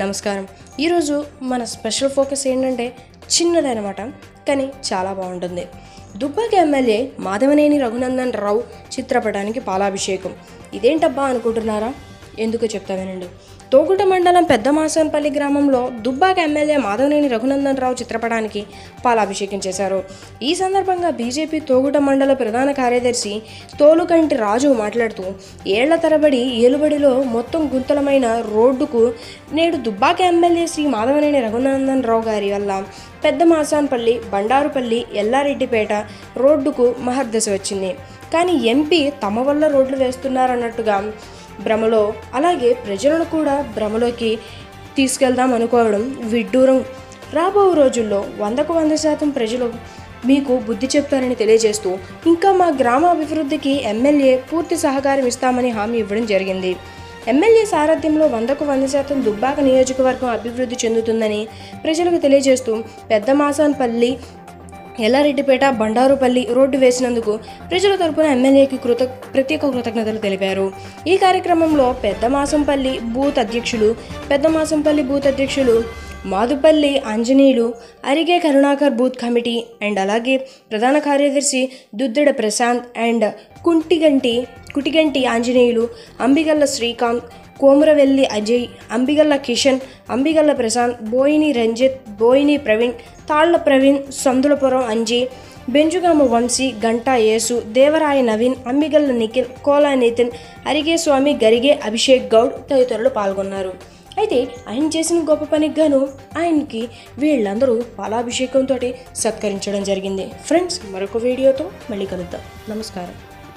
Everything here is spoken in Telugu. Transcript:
నమస్కారం ఈరోజు మన స్పెషల్ ఫోకస్ ఏంటంటే చిన్నదనమాట కానీ చాలా బాగుంటుంది దుబ్బాక ఎమ్మెల్యే మాధవనేని రఘునందన్ రావు చిత్రపటానికి పాలాభిషేకం ఇదేంటబ్బా అనుకుంటున్నారా ఎందుకో చెప్తా వినండి తోగుట మండలం పెద్ద మాసంపల్లి గ్రామంలో దుబ్బాక ఎమ్మెల్యే మాధవనేని రఘునందన్ రావు చిత్రపటానికి పాలాభిషేకం చేశారు ఈ సందర్భంగా బీజేపీ తోగుట మండల ప్రధాన కార్యదర్శి తోలుకంటి రాజు మాట్లాడుతూ ఏళ్ల తరబడి ఏలుబడిలో మొత్తం గుంతలమైన రోడ్డుకు నేడు దుబ్బాక ఎమ్మెల్యే శ్రీ మాధవనేని రఘునందన్ రావు గారి వల్ల పెద్ద మాసాన్పల్లి బండారుపల్లి ఎల్లారెడ్డిపేట రోడ్డుకు మహర్దశ వచ్చింది కానీ ఎంపీ తమ వల్ల రోడ్లు వేస్తున్నారన్నట్టుగా భ్రమలో అలాగే ప్రజలను కూడా భ్రమలోకి తీసుకెళ్దాం అనుకోవడం విడ్డూరం రాబో రోజుల్లో వందకు వంద శాతం ప్రజలు మీకు బుద్ధి చెప్తారని తెలియజేస్తూ ఇంకా మా గ్రామ అభివృద్ధికి ఎమ్మెల్యే పూర్తి సహకారం ఇస్తామని హామీ ఇవ్వడం జరిగింది ఎమ్మెల్యే సారథ్యంలో వందకు వంద శాతం దుబ్బాక నియోజకవర్గం అభివృద్ధి చెందుతుందని ప్రజలకు తెలియజేస్తూ పెద్ద మాసాన్పల్లి ఎల్లారెడ్డిపేట బండారుపల్లి రోడ్డు వేసినందుకు ప్రజల తరపున ఎమ్మెల్యేకి కృత ప్రత్యేక కృతజ్ఞతలు తెలిపారు ఈ కార్యక్రమంలో పెద్ద మాసంపల్లి బూత్ అధ్యక్షులు పెద్ద మాసంపల్లి బూత్ అధ్యక్షులు Madupalli Anjaneyulu Arige Karunakar booth committee and అలాగే ప్రధాన కార్యదర్శి దుద్దెడ ప్రశాంత్ అండ్ కుంటిగంటి కుటిగంటి ఆంజనేయులు అంబిగల్ల శ్రీకాంత్ కోమురవెల్లి అజయ్ అంబిగల్ల కిషన్ అంబిగల్ల ప్రశాంత్ బోయిని రంజిత్ బోయిని ప్రవీణ్ తాళ్ల ప్రవీణ్ సందులపురం అంజీ బెంజుగామ వంశీ గంటా యేసు దేవరాయ నవీన్ అంబిగల్ల నిఖిల్ కోలా నితిన్ అరిగే స్వామి గరిగే అభిషేక్ గౌడ్ తదితరులు పాల్గొన్నారు అయితే ఆయన చేసిన గొప్ప పనికి గాను ఆయనకి వీళ్ళందరూ పాలాభిషేకంతో సత్కరించడం జరిగింది ఫ్రెండ్స్ మరొక వీడియోతో మళ్ళీ కలుద్దాం నమస్కారం